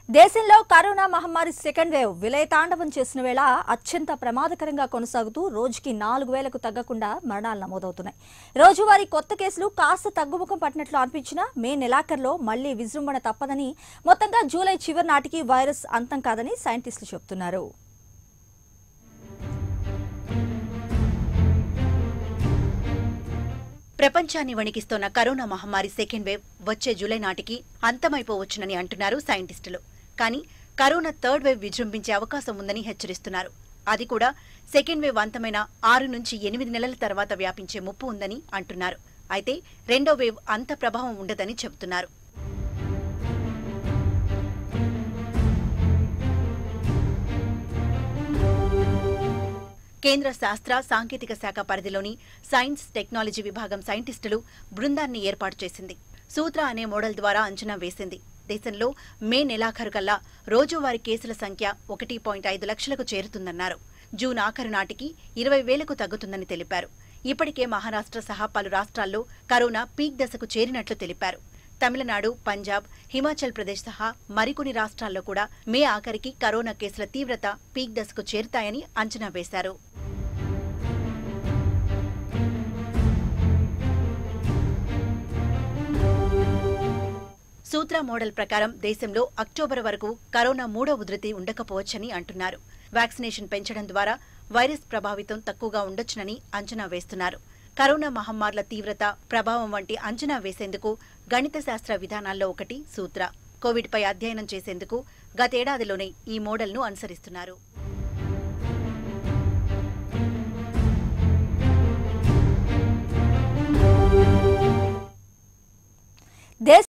దేశంలో కరోనా మహమ్మారి second wave విలయతాండవం చేసిన వేళ అత్యంత ప్రమాదకరంగా కొనసాగుతూ రోజుకి నాలుగు వేలకు తగ్గకుండా మరణాలు నమోదవుతున్నాయి రోజువారీ కొత్త కేసులు కాస్త తగ్గుముఖం పట్టినట్లు అనిపించినా మే నెలాఖరులో మళ్లీ విజృంభణ తప్పదని మొత్తంగా జూలై చివరి నాటికి వైరస్ అంతం కాదని సైంటిస్టులు చెబుతున్నారు ప్రపంచాన్ని వణికిస్తోన్న కరోనా మహమ్మారి సెకండ్ వేవ్ వచ్చే జూలై నాటికి అంతమైపోవచ్చునని అంటున్నారు సైంటిస్టులు కానీ కరోనా థర్డ్ వేవ్ విజృంభించే అవకాశం ఉందని హెచ్చరిస్తున్నారు అది కూడా సెకండ్ వేవ్ అంతమైన ఆరు నుంచి ఎనిమిది నెలల తర్వాత వ్యాపించే ముప్పు ఉందని అంటున్నారు అయితే రెండో వేవ్ అంత ప్రభావం ఉండదని చెబుతున్నారు కేంద్ర శాస్త్ర సాంకేతిక శాఖ పరిధిలోని సైన్స్ టెక్నాలజీ విభాగం సైంటిస్టులు బృందాన్ని ఏర్పాటు చేసింది సూత్ర అనే మోడల్ ద్వారా అంచనా వేసింది దేశంలో మే నెలాఖరు కల్లా రోజువారీ కేసుల సంఖ్య ఒకటి పాయింట్ ఐదు లక్షలకు చేరుతుందన్నారు జూన్ ఆఖరు నాటికి ఇరవై వేలకు తగ్గుతుందని తెలిపారు ఇప్పటికే మహారాష్ట్ర సహా పలు రాష్ట్రాల్లో కరోనా పీక్ దశకు చేరినట్లు తెలిపారు తమిళనాడు పంజాబ్ హిమాచల్ ప్రదేశ్ సహా మరికొన్ని రాష్ట్రాల్లో కూడా మే ఆఖరికి కరోనా కేసుల తీవ్రత పీక్ దశకు చేరుతాయని అంచనా వేశారు సూత్ర మోడల్ ప్రకారం దేశంలో అక్టోబర్ వరకు కరోనా మూడో ఉధృతి ఉండకపోవచ్చని అంటున్నారు వ్యాక్సినేషన్ పెంచడం ద్వారా వైరస్ ప్రభావితం తక్కువగా ఉండొచ్చునని అంచనా వేస్తున్నారు కరోనా మహమ్మారుల తీవ్రత ప్రభావం వంటి అంచనా వేసేందుకు గణిత శాస్త్ర విధానాల్లో ఒకటి సూత్ర కోవిడ్పై అధ్యయనం చేసేందుకు గతేడాదిలోనే ఈ మోడల్ను అనుసరిస్తున్నారు దేశ